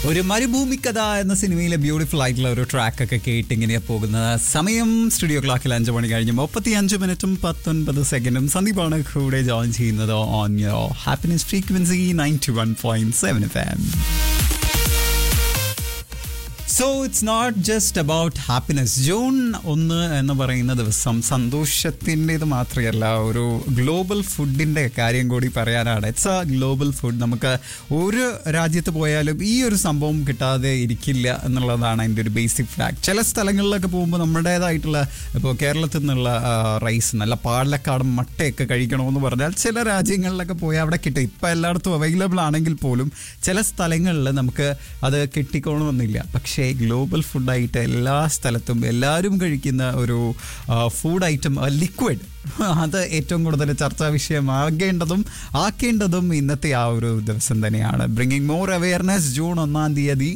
ഒരു മരുഭൂമി കഥ എന്ന സിനിമയിലെ ബ്യൂട്ടിഫുൾ ആയിട്ടുള്ള ഒരു ട്രാക്ക് ഒക്കെ കേട്ട് ഇങ്ങനെ പോകുന്നത് സമയം സ്റ്റുഡിയോ ക്ലാക്കിൽ അഞ്ച് മണി കഴിഞ്ഞ് മുപ്പത്തി അഞ്ച് മിനിറ്റും പത്തൊൻപത് സെക്കൻഡും സന്ദീപാണ് കൂടെ ജോയിൻ ചെയ്യുന്നത് on yo happiness frequency ninety one point seven F M so it's not just about happiness June ഒന്ന് എന്ന് പറയുന്ന ദിവസം സന്തോഷത്തിൻ്റെത് മാത്രമല്ല ഒരു ഗ്ലോബൽ ഫുഡിൻ്റെ കാര്യം കൂടി പറയാനാണ് ഇറ്റ്സ് എ ഗ്ലോബൽ ഫുഡ് നമുക്ക് ഒരു രാജ്യത്ത് പോയാലും ഈ ഒരു സംഭവം കിട്ടാതെ ഇരിക്കില്ല എന്നുള്ളതാണ് എൻ്റെ ഒരു ബേസിക് ഫാക്ട് ചില സ്ഥലങ്ങളിലൊക്കെ പോകുമ്പോൾ നമ്മുടേതായിട്ടുള്ള ഇപ്പോൾ കേരളത്തിൽ നിന്നുള്ള റൈസ് നല്ല പാലക്കാടൻ മട്ടയൊക്കെ കഴിക്കണമെന്ന് പറഞ്ഞാൽ ചില രാജ്യങ്ങളിലൊക്കെ പോയാൽ അവിടെ കിട്ടും ഇപ്പം എല്ലായിടത്തും അവൈലബിൾ ആണെങ്കിൽ പോലും ചില സ്ഥലങ്ങളിൽ നമുക്ക് അത് കിട്ടിക്കോണമെന്നില്ല പക്ഷേ ഗ്ലോബൽ ഫുഡായിട്ട് എല്ലാ സ്ഥലത്തും എല്ലാവരും കഴിക്കുന്ന ഒരു ഫുഡ് ഐറ്റം ലിക്വിഡ് അത് ഏറ്റവും കൂടുതൽ ചർച്ചാ വിഷയമാകേണ്ടതും ആക്കേണ്ടതും ഇന്നത്തെ ആ ഒരു ദിവസം തന്നെയാണ് ബ്രിങ്ങിങ് മോർ അവയർനെസ് ജൂൺ ഒന്നാം തീയതി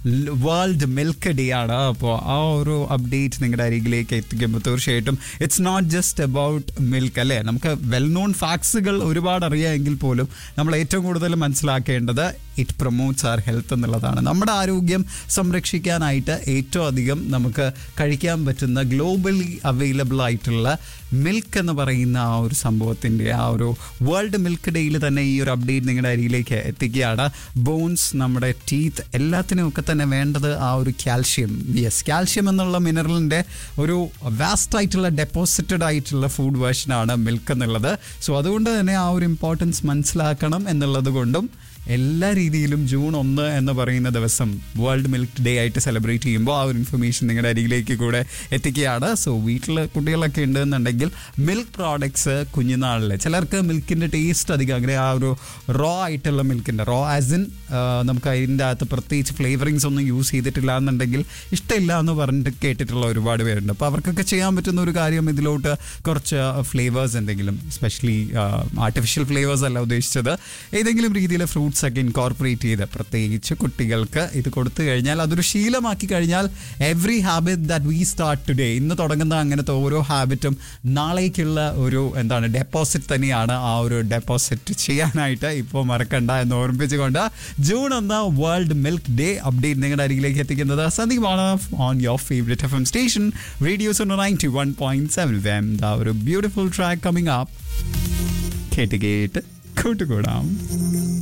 വേൾഡ് മിൽക്ക് ഡേ ആണ് അപ്പോൾ ആ ഒരു അപ്ഡേറ്റ് നിങ്ങളുടെ അരികിലേക്ക് എത്തിക്കുമ്പോൾ തീർച്ചയായിട്ടും it's not just about milk അല്ലേ നമുക്ക് വെൽ നോൺ ഫാക്ട്സുകൾ ഒരുപാട് അറിയാമെങ്കിൽ പോലും നമ്മൾ ഏറ്റവും കൂടുതൽ മനസ്സിലാക്കേണ്ടത് ഇറ്റ് പ്രൊമോട്ട്സ് ആർ ഹെൽത്ത് എന്നുള്ളതാണ് നമ്മുടെ ആരോഗ്യം സംരക്ഷിക്കാനായിട്ട് ഏറ്റവും അധികം നമുക്ക് കഴിക്കാൻ പറ്റുന്ന ഗ്ലോബലി അവൈലബിൾ ആയിട്ടുള്ള മിൽക്ക് എന്ന് പറയുന്ന ആ ഒരു സംഭവത്തിൻ്റെ ആ ഒരു വേൾഡ് മിൽക്ക് ഡേയിൽ തന്നെ ഈ ഒരു അപ്ഡേറ്റ് നിങ്ങളുടെ അരികിലേക്ക് എത്തിക്കുകയാണ് ബോൺസ് നമ്മുടെ ടീത്ത് എല്ലാത്തിനും ഒക്കെ തന്നെ വേണ്ടത് ആ ഒരു കാൽഷ്യം യെസ് കാൽഷ്യം എന്നുള്ള മിനറലിൻ്റെ ഒരു വാസ്റ്റ് ആയിട്ടുള്ള ഡെപ്പോസിറ്റഡ് ആയിട്ടുള്ള ഫുഡ് വേർഷനാണ് മിൽക്ക് എന്നുള്ളത് സോ അതുകൊണ്ട് തന്നെ ആ ഒരു ഇമ്പോർട്ടൻസ് മനസ്സിലാക്കണം എന്നുള്ളത് കൊണ്ടും എല്ലാ രീതിയിലും ജൂൺ ഒന്ന് എന്ന് പറയുന്ന ദിവസം വേൾഡ് മിൽക്ക് ഡേ ആയിട്ട് സെലിബ്രേറ്റ് ചെയ്യുമ്പോൾ ആ ഒരു ഇൻഫർമേഷൻ നിങ്ങളുടെ അരികിലേക്ക് കൂടെ എത്തിക്കുകയാണ് സോ വീട്ടിൽ കുട്ടികളൊക്കെ ഉണ്ടെന്നുണ്ടെങ്കിൽ മിൽക്ക് പ്രോഡക്ട്സ് കുഞ്ഞുനാളിൽ ചിലർക്ക് മിൽക്കിൻ്റെ ടേസ്റ്റ് അധികം അങ്ങനെ ആ ഒരു റോ ആയിട്ടുള്ള മിൽക്കിൻ്റെ റോ ആസ് ഇൻ നമുക്ക് അതിൻ്റെ അകത്ത് പ്രത്യേകിച്ച് ഫ്ലേവറിങ്സ് ഒന്നും യൂസ് ചെയ്തിട്ടില്ല എന്നുണ്ടെങ്കിൽ ഇഷ്ടമില്ല എന്ന് പറഞ്ഞിട്ട് കേട്ടിട്ടുള്ള ഒരുപാട് പേരുണ്ട് അപ്പോൾ അവർക്കൊക്കെ ചെയ്യാൻ പറ്റുന്ന ഒരു കാര്യം ഇതിലോട്ട് കുറച്ച് ഫ്ലേവേഴ്സ് എന്തെങ്കിലും സ്പെഷ്യലി ആർട്ടിഫിഷ്യൽ ഫ്ലേവേഴ്സ് അല്ല ഉദ്ദേശിച്ചത് ഏതെങ്കിലും രീതിയിൽ ഫ്രൂട്ട്സ് ഒക്കെ ഇൻകോർപ്പറേറ്റ് ചെയ്ത് പ്രത്യേകിച്ച് കുട്ടികൾക്ക് ഇത് കൊടുത്തു കഴിഞ്ഞാൽ അതൊരു ശീലമാക്കി കഴിഞ്ഞാൽ every habit that we start today ഇന്ന് തുടങ്ങുന്ന അങ്ങനത്തെ ഓരോ ഹാബിറ്റും നാളേക്കുള്ള ഒരു എന്താണ് ഡെപ്പോസിറ്റ് തന്നെയാണ് ആ ഒരു ഡെപ്പോസിറ്റ് ചെയ്യാനായിട്ട് ഇപ്പോൾ മറക്കണ്ട എന്ന് ഓർമ്മിപ്പിച്ചുകൊണ്ട് ജൂൺ ഒന്ന് വേൾഡ് മിൽക്ക് ഡേ അപ്ഡേറ്റ് നിങ്ങളുടെ അരികിലേക്ക് എത്തിക്കുന്നത് സന്ദീപാണ് on your favourite F M station radios ninety one point seven M the ഒരു ബ്യൂട്ടിഫുൾ ട്രാക്ക് കമ്മിങ് അപ്പ് കേട്ട് കേട്ട് കൂട്ടുകൂടാം